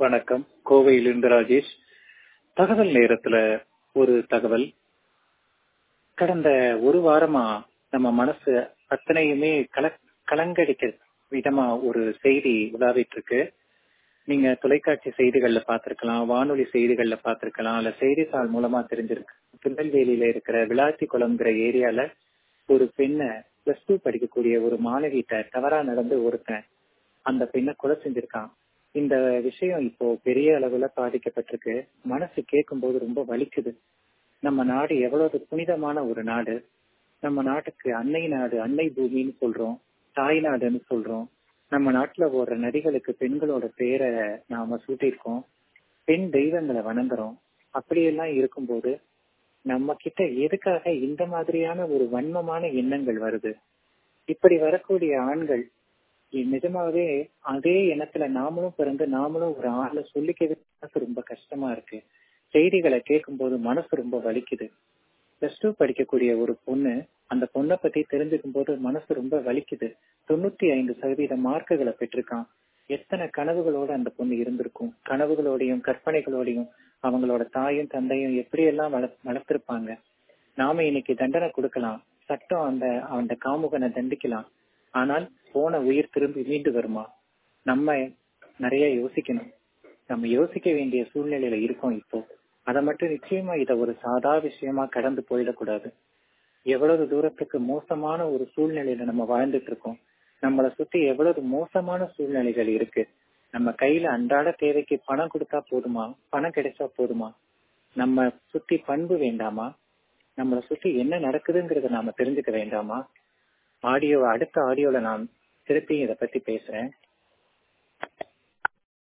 வணக்கம் கோவையிலிருந்து ராஜேஷ் தகவல் நேரத்துல ஒரு தகவல் கடந்த ஒரு வாரமா நம்ம மனசு அத்தனையுமே கல கலங்கடிக்க விதமா ஒரு செய்தி உலாவிட்டு இருக்கு நீங்க தொலைக்காட்சி செய்திகள்ல பார்த்திருக்கலாம் வானொலி செய்திகள்ல பார்த்திருக்கலாம் இல்ல செய்தித்தாள் மூலமா தெரிஞ்சிருக்கு திருநெல்வேலியில இருக்கிற விளாத்தி குளம்ங்கிற ஏரியால ஒரு பெண்ணை பிளஸ் டூ படிக்கக்கூடிய ஒரு மாணவிட்ட தவறா நடந்து ஒருத்தன் அந்த பெண்ணை கொலை செஞ்சிருக்கான் இந்த விஷயம் இப்போ பெரிய அளவுல பாதிக்கப்பட்டிருக்கு மனசு கேட்கும் போது ரொம்ப வலிக்குது நம்ம நாடு எவ்வளவு புனிதமான ஒரு நாடு நம்ம நாட்டுக்கு அன்னை நாடு அன்னை பூமின்னு சொல்றோம் தாய் நாடுன்னு சொல்றோம் நம்ம நாட்டுல ஓடுற நதிகளுக்கு பெண்களோட பேரை நாம சூட்டியிருக்கோம் பெண் தெய்வங்களை வணங்குறோம் அப்படியெல்லாம் இருக்கும்போது நம்ம கிட்ட எதுக்காக இந்த மாதிரியான ஒரு வன்மமான எண்ணங்கள் வருது இப்படி வரக்கூடிய ஆண்கள் நிஜமாவே அதே எண்ணத்துல நாமளும் பிறந்து நாமளும் ஒரு ஆளை சொல்லிக்கவே மனசு ரொம்ப கஷ்டமா இருக்கு செய்திகளை கேட்கும் போது மனசு ரொம்ப வலிக்குது பிளஸ் டூ படிக்கக்கூடிய ஒரு பொண்ணு அந்த பொண்ணை பத்தி தெரிஞ்சுக்கும் போது மனசு ரொம்ப வலிக்குது தொண்ணூத்தி ஐந்து சதவீத மார்க்குகளை பெற்றிருக்கான் எத்தனை கனவுகளோட அந்த பொண்ணு இருந்திருக்கும் கனவுகளோடையும் கற்பனைகளோடையும் அவங்களோட தாயும் தந்தையும் எப்படியெல்லாம் வள வளர்த்திருப்பாங்க நாம இன்னைக்கு தண்டனை கொடுக்கலாம் சட்டம் அந்த அந்த காமுகனை தண்டிக்கலாம் ஆனால் போன உயிர் திரும்பி மீண்டு வருமா நம்ம நிறைய யோசிக்கணும் நம்ம யோசிக்க வேண்டிய சூழ்நிலையில இருக்கோம் இப்போ அதை மட்டும் நிச்சயமா இத ஒரு சாதா விஷயமா கடந்து போயிடக்கூடாது எவ்வளவு தூரத்துக்கு மோசமான ஒரு சூழ்நிலையில நம்ம வாழ்ந்துட்டு இருக்கோம் நம்மளை சுத்தி எவ்வளவு மோசமான சூழ்நிலைகள் இருக்கு நம்ம கையில அன்றாட தேவைக்கு பணம் கொடுத்தா போதுமா பணம் கிடைச்சா போதுமா நம்ம சுத்தி பண்பு வேண்டாமா நம்மளை சுத்தி என்ன நடக்குதுங்கிறத நாம தெரிஞ்சுக்க வேண்டாமா ஆடியோ அடுத்த ஆடியோல நான் திருப்பி இத பத்தி பேசுறேன்